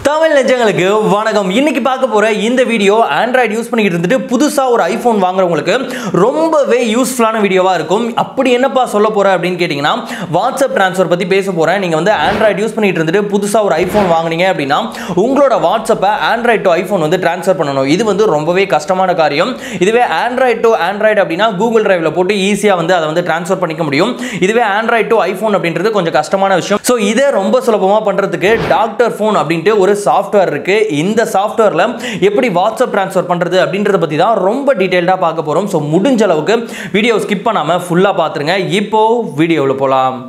தமிழ் நெஞ்சங்களுக்கு வணக்கம் இன்னைக்கு பார்க்க போற இந்த வீடியோ ஆண்ட்ராய்டு யூஸ் பண்ணிக்கிட்டு இருந்துட்டு புதுசா ஒரு ஐபோன் வாங்குறவங்களுக்கு ரொம்பவே யூஸ்ஃபுல்லான வீடியோவா இருக்கும் அப்படி என்னப்பா சொல்ல போற அப்படின்னு கேட்டிங்கன்னா வாட்ஸ்அப் ட்ரான்ஸ்ஃபர் பத்தி பேச போறேன் நீங்க வந்து ஆண்ட்ராய்டு யூஸ் பண்ணிட்டு இருந்துட்டு புதுசா ஒரு ஐபோன் வாங்குனீங்க அப்படின்னா உங்களோட வாட்ஸ்அப்பை ஆண்ட்ராய்டு டு ஐபோன் வந்து ட்ரான்ஸ்ஃபர் பண்ணணும் இது வந்து ரொம்பவே கஷ்டமான காரியம் இதுவே ஆண்ட்ராய்டு டு ஆண்ட்ராய்டு அப்படின்னா கூகுள் டிரைவ்ல போட்டு ஈஸியா வந்து அதை வந்து ட்ரான்ஸ்ஃபர் பண்ணிக்க முடியும் இதுவே ஆண்ட்ராய்டு டு ஐபோன் அப்படின்றது கொஞ்சம் கஷ்டமான விஷயம் ஸோ இதை ரொம்ப சுலபமாக பண்றதுக்கு டாக்டர் ஃபோன் அப்படின்ட்டு ஒரு சாஃப்ட்வேர் இருக்கு இந்த சாஃப்ட்வேர்ல எப்படி வாட்ஸ்அப் ட்ரான்ஸ்ஃபர் பண்றது அப்படின்றத பத்தி தான் ரொம்ப டீடைல்டாக பார்க்க போறோம் ஸோ முடிஞ்ச அளவுக்கு வீடியோ ஸ்கிப் பண்ணாம ஃபுல்லா பார்த்துருங்க இப்போ வீடியோவில் போலாம்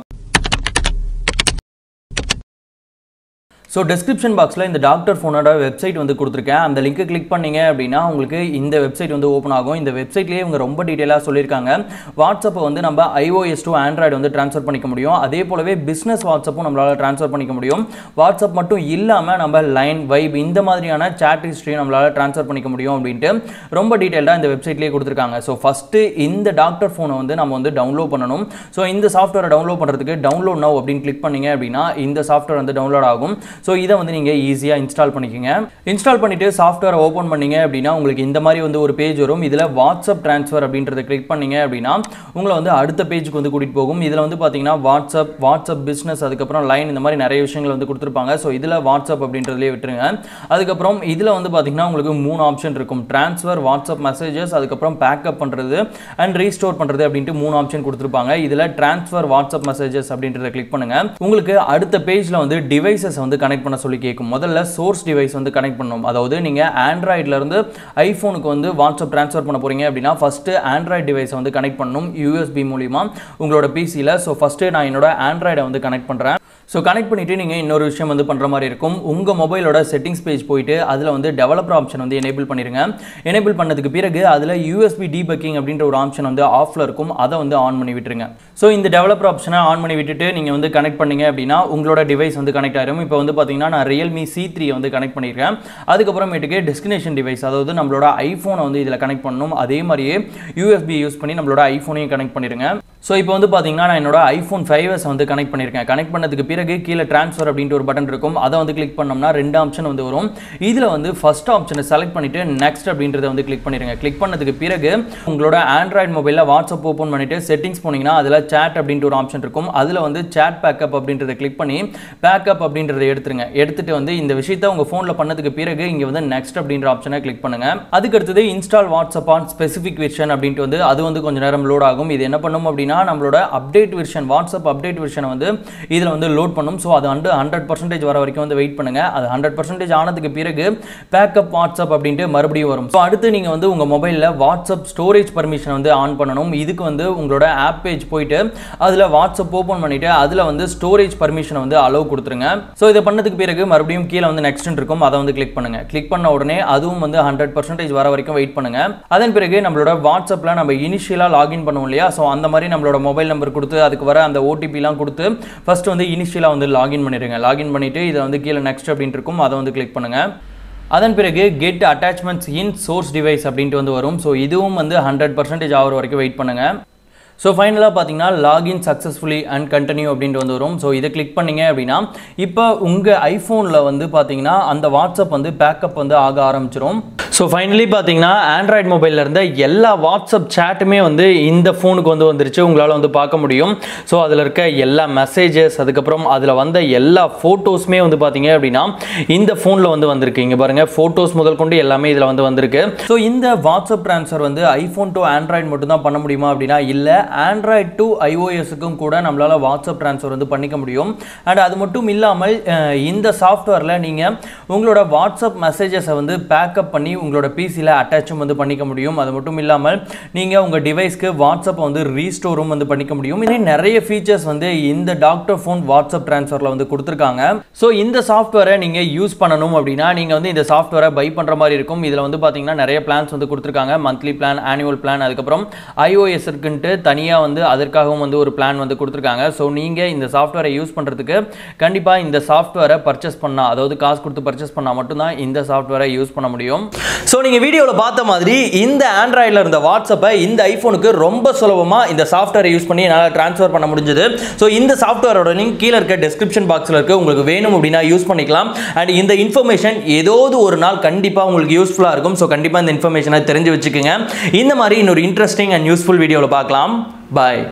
ஸோ டெஸ்கிரிப்ஷன் பாக்ஸில் இந்த டாக்டர் ஃபோனோட வெப்சைட் வந்து கொடுத்துருக்கேன் அந்த லிங்கை கிளிக் பண்ணீங்க அப்படின்னா உங்களுக்கு இந்த வெப்சைட் வந்து ஓப்பன் ஆகும் இந்த வெப்சைட்லேயே இவங்க ரொம்ப டீட்டெயிலாக சொல்லியிருக்காங்க வாட்ஸ்அப்பை வந்து நம்ம ஐஓஎஸ் டு ஆண்ட்ராய்டு வந்து ட்ரான்ஸ்ஃபர் பண்ணிக்க முடியும் அதே போலவே பிஸ்னஸ் வாட்ஸ்அப்பும் நம்மளால் ட்ரான்ஸ்ஃபர் பண்ணிக்க முடியும் வாட்ஸ்அப் மட்டும் இல்லாமல் நம்ம லைன் வைப் இந்த மாதிரியான சேட் ஹிஸ்ட்ரியும் நம்மளால் ட்ரான்ஸ்ஃபர் பண்ணிக்க முடியும் அப்படின்ட்டு ரொம்ப டீட்டெயிலாக இந்த வெப்சைட்லேயே கொடுத்துருக்காங்க ஸோ ஃபஸ்ட்டு இந்த டாக்டர் ஃபோனை வந்து நம்ம வந்து டவுன்லோட் பண்ணணும் ஸோ இந்த சாஃப்ட்வேரை டவுன்லோட் பண்ணுறதுக்கு டவுன்லோட் நவ் அப்படின்னு கிளிக் பண்ணீங்க அப்படின்னா இந்த சாஃப்ட்வேர் வந்து டவுன்லோட் ஆகும் ஸோ இதை வந்து நீங்கள் ஈஸியாக இன்ஸ்டால் பண்ணிக்கோங்க இன்ஸ்டால் பண்ணிவிட்டு சாஃப்ட்வேரை ஓப்பன் பண்ணீங்க அப்படின்னா உங்களுக்கு இந்த மாதிரி வந்து ஒரு பேஜ் வரும் இதில் வாட்ஸ்அப் ட்ரான்ஸ்ஃபர் அப்படின்றத கிளிக் பண்ணீங்க அப்படின்னா உங்களை வந்து அடுத்த பேஜுக்கு வந்து கூட்டிகிட்டு போகும் இதில் வந்து பார்த்தீங்கன்னா வாட்ஸ்அப் வாட்ஸ்அப் பிஸ்னஸ் அதுக்கப்புறம் லைன் இந்த மாதிரி நிறைய விஷயங்கள் வந்து கொடுத்துருப்பாங்க ஸோ இதில் வாட்ஸ்அப் அப்படின்றதுலேயே விட்டுருங்க அதுக்கப்புறம் இதில் வந்து பார்த்தீங்கன்னா உங்களுக்கு மூணு ஆப்ஷன் இருக்கும் ட்ரான்ஸ்ஃபர் வாட்ஸ்அப் மெசேஜஸ் அதுக்கப்புறம் பேக்கப் பண்ணுறது அண்ட் ரீஸ்டோர் பண்ணுறது அப்படின்ட்டு மூணு ஆப்ஷன் கொடுத்துருப்பாங்க இதில் ட்ரான்ஸ்ஃபர் வாட்ஸ்அப் மெசேஜஸ் அப்படின்றத கிளிக் பண்ணுங்க உங்களுக்கு அடுத்த பேஜில் வந்து டிவைசஸ் வந்து கனெக்ட் பண்ண சொல்லி கேட்கும் முதல்ல சோர்ஸ் டிவைஸ் வந்து கனெக்ட் பண்ணணும் அதாவது நீங்கள் ஆண்ட்ராய்டில் இருந்து ஐஃபோனுக்கு வந்து வாட்ஸ்அப் ட்ரான்ஸ்ஃபர் பண்ண போகிறீங்க அப்படின்னா ஃபஸ்ட்டு ஆண்ட்ராய்டு டிவைஸை வந்து கனெக்ட் பண்ணணும் யூஎஸ்பி மூலிமா உங்களோட பிசியில் ஸோ ஃபஸ்ட்டு நான் என்னோட ஆண்ட்ராய்டை வந்து கனெக்ட் பண்ணுறேன் ஸோ கனெக்ட் பண்ணிவிட்டு நீங்கள் இன்னொரு விஷயம் வந்து பண்ணுற மாதிரி இருக்கும் உங்கள் மொபைலோட செட்டிங்ஸ் பேஜ் போயிட்டு அதில் வந்து டெவலப்பர் ஆப்ஷன் வந்து எனேபிள் பண்ணிடுங்க எனேபிள் பண்ணதுக்கு பிறகு அதில் யூஎஸ்பி டீபக்கிங் அப்படின்ற ஒரு ஆப்ஷன் வந்து ஆஃபில் இருக்கும் அதை வந்து ஆன் பண்ணி விட்டுருங்க ஸோ இந்த டெவலப்பர் ஆப்ஷனை ஆன் பண்ணி விட்டுட்டு நீங்கள் வந்து கனெக்ட் பண்ணீங்க அப்படின்னா உங்களோட டிவைஸ் வந்து கனெக்ட் ஆயிரும் இப்போ வந்து பார்த்தீங்கன்னா நான் ரியல்மி சி த்ரீ வந்து கனெக்ட் பண்ணியிருக்கேன் அதுக்கப்புறமேட்டுக்கு டெஸ்டினேஷன் டிவைஸ் அதாவது நம்மளோட ஐஃபோனை வந்து இதில் கனெக்ட் பண்ணணும் அதே மாதிரியே யூஎஸ்பி யூஸ் பண்ணி நம்மளோட ஐஃபோனையும் கனெக்ட் பண்ணிடுங்க ஸோ இப்போ வந்து பார்த்தீங்கன்னா நான் என்னோட ஐஃபோன் ஃபைவ் எஸ் வந்து கனெக்ட் பண்ணியிருக்கேன் கனெக்ட் பண்ணதுக்கு பிறகு கீழே ட்ரான்ஸ்ஃபர் அப்படின்ட்டு ஒரு பட்டன் இருக்கும் அதை வந்து கிளிக் பண்ணோம்னா ரெண்டு ஆப்ஷன் வந்து வரும் இதில் வந்து ஃபர்ஸ்ட் ஆப்ஷனை செலக்ட் பண்ணிட்டு நெக்ஸ்ட் அப்படின்றத வந்து கிளிக் பண்ணிடுங்க கிளிக் பண்ணதுக்கு பிறகு உங்களோட ஆண்ட்ராய்டு மொபைலில் வாட்ஸ்அப் ஓப்பன் பண்ணிட்டு செட்டிங்ஸ் போனீங்கன்னா அதில் சேட் அப்படின்ட்டு ஒரு ஆப்ஷன் இருக்கும் அதில் வந்து சேட் பேக்கப் அப்படின்றத கிளிக் பண்ணி பேக்கப் அப்படின்றத எடுத்துருங்க எடுத்துட்டு வந்து இந்த விஷயத்த உங்கள் ஃபோனில் பண்ணதுக்கு பிறகு இங்கே வந்து நெக்ஸ்ட் அப்படின்ற ஆப்ஷனை கிளிக் பண்ணுங்க அதுக்கு அடுத்தது install WhatsApp on specific version அப்படின்ட்டு வந்து அது வந்து கொஞ்சம் நேரம் லோட் ஆகும் இது என்ன பண்ணும் அப்படின்னா நம்மளோட அப்டேட் வெர்ஷன் வாட்ஸ்அப் அப்டேட் வெர்ஷனை வந்து இதில் வந்து லோட் பண்ணும் ஸோ அது வந்து ஹண்ட்ரட் பர்சன்டேஜ் வர வரைக்கும் வந்து வெயிட் பண்ணுங்க அது ஹண்ட்ரட் பர்சன்டேஜ் ஆனதுக்கு பிறகு பேக்கப் வாட்ஸ்அப் அப்படின்ட்டு மறுபடியும் வரும் ஸோ அடுத்து நீங்கள் வந்து உங்கள் மொபைலில் வாட்ஸ்அப் ஸ்டோரேஜ் பர்மிஷன் வந்து ஆன் பண்ணணும் இதுக்கு வந்து உங்களோட ஆப் பேஜ் போயிட்டு அதில் வாட்ஸ்அப் ஓப்பன் பண்ணிட்டு அதில் வந்து ஸ்டோரேஜ் பர்மிஷனை வந்து அலோவ் கொடுத்துருங்க ஸோ இதை பண்ணதுக்கு பிறகு மறுபடியும் கீழே வந்து நெக்ஸ்ட் இருக்கும் அதை வந்து கிளிக் பண்ணுங்க கிளிக் பண்ண உடனே அதுவும் வந்து ஹண்ட்ரட் பர்சன்டேஜ் வர வரைக்கும் வெயிட் பண்ணுங்க அதன் பிறகு நம்மளோட வாட்ஸ்அப்பில் நம்ம இனிஷியலாக லாகின் பண்ணுவோம் இல்லையா ஸோ அந்த மாதிரி நம்மளோட மொபைல் நம்பர் கொடுத்து அதுக்கு வர அந்த ஓடிபிலாம் கொடுத்து ஃபர்ஸ்ட் வந்து இனிஷியலாக வந்து லாகின் பண்ணிடுங்க லாகின் பண்ணிட்டு இதை வந்து கீழே நெக்ஸ்ட் அப்படின்ட்டு இருக்கும் அதை வந்து கிளிக் பண்ணுங்க அதன் பிறகு get attachments in source device அப்படின்ட்டு வந்து வரும் ஸோ இதுவும் வந்து ஹண்ட்ரட் பர்சன்டேஜ் ஆகிற வரைக்கும் வெயிட் பண்ணுங்க ஸோ ஃபைனலாக பார்த்தீங்கன்னா லாகின் சக்ஸஸ்ஃபுல்லி அண்ட் கண்டினியூ அப்படின்ட்டு வந்து வரும் ஸோ இதை கிளிக் பண்ணீங்க அப்படின்னா இப்போ உங்கள் ஐஃபோனில் வந்து பார்த்தீங்கன்னா அந்த வாட்ஸ்அப் வந்து பேக்கப் வந்து ஆக ஆரம்பிச்சிரும் ஸோ ஃபைனலி பார்த்தீங்கன்னா ஆண்ட்ராய்டு மொபைலில் இருந்த எல்லா வாட்ஸ்அப் சேட்டுமே வந்து இந்த ஃபோனுக்கு வந்து வந்துருச்சு உங்களால் வந்து பார்க்க முடியும் ஸோ அதில் இருக்க எல்லா மெசேஜஸ் அதுக்கப்புறம் அதில் வந்த எல்லா ஃபோட்டோஸுமே வந்து பார்த்தீங்க அப்படின்னா இந்த ஃபோனில் வந்து வந்திருக்கு இங்கே பாருங்கள் ஃபோட்டோஸ் முதல் கொண்டு எல்லாமே இதில் வந்து வந்திருக்கு ஸோ இந்த வாட்ஸ்அப் ட்ரான்ஸ்ஃபர் வந்து ஐஃபோன் டு ஆண்ட்ராய்டு மட்டும் தான் பண்ண முடியுமா அப்படின்னா இல்லை ஆண்ட்ராய்டு டு ஐஓஎஸுக்கும் கூட நம்மளால் வாட்ஸ்அப் ட்ரான்ஸ்ஃபர் வந்து பண்ணிக்க முடியும் அண்ட் அது மட்டும் இல்லாமல் அஹ், இந்த சாஃப்ட்வேரில் நீங்கள் உங்களோட வாட்ஸ்அப் மெசேஜஸை வந்து பேக்கப் பண்ணி உங்களோட பிசியில் அட்டாச்சும் வந்து பண்ணிக்க முடியும் அது மட்டும் இல்லாமல் நீங்கள் உங்கள் டிவைஸ்க்கு வாட்ஸ்அப்பை வந்து ரீஸ்டோரும் வந்து பண்ணிக்க முடியும் இன்னும் நிறைய ஃபீச்சர்ஸ் வந்து இந்த டாக்டர் ஃபோன் வாட்ஸ்அப் ட்ரான்ஸ்ஃபரில் வந்து கொடுத்துருக்காங்க ஸோ இந்த சாஃப்ட்வேரை நீங்கள் யூஸ் பண்ணணும் அப்படின்னா நீங்கள் வந்து இந்த சாஃப்ட்வேரை பை பண்ணுற மாதிரி இருக்கும் இதில் வந்து பார்த்தீங்கன்னா நிறைய பிளான்ஸ் வந்து கொடுத்துருக்காங்க மந்த்லி பிளான் ஆனுவல் பிளான் அதுக்கப்புறம் ஐஓஎஸ் இருக்குன்ட்டு தனியாக தனியாக வந்து அதற்காகவும் வந்து ஒரு பிளான் வந்து கொடுத்துருக்காங்க ஸோ நீங்கள் இந்த சாஃப்ட்வேரை யூஸ் பண்ணுறதுக்கு கண்டிப்பாக இந்த சாஃப்ட்வேரை பர்ச்சேஸ் பண்ணால் அதாவது காசு கொடுத்து பர்ச்சேஸ் பண்ணால் மட்டும்தான் இந்த சாஃப்ட்வேரை யூஸ் பண்ண முடியும் ஸோ நீங்கள் வீடியோவில் பார்த்த மாதிரி இந்த ஆண்ட்ராய்டில் இருந்த வாட்ஸ்அப்பை இந்த ஐஃபோனுக்கு ரொம்ப சுலபமாக இந்த சாஃப்ட்வேரை யூஸ் பண்ணி என்னால் ட்ரான்ஸ்ஃபர் பண்ண முடிஞ்சது ஸோ இந்த சாஃப்ட்வேரோட லிங்க் கீழே இருக்க டிஸ்கிரிப்ஷன் பாக்ஸில் இருக்குது உங்களுக்கு வேணும் அப்படின்னா யூஸ் பண்ணிக்கலாம் அண்ட் இந்த இன்ஃபர்மேஷன் ஏதாவது ஒரு நாள் கண்டிப்பாக உங்களுக்கு யூஸ்ஃபுல்லாக இருக்கும் ஸோ கண்டிப்பாக இந்த இன்ஃபர்மேஷனை தெரிஞ்சு வச்சுக்கோங்க இந்த மாதிரி இன்னொரு இன்ட்ரெஸ்டிங் அண்ட் யூஸ்ஃபுல் வீடியோவில் பார்க்கலாம் பாய்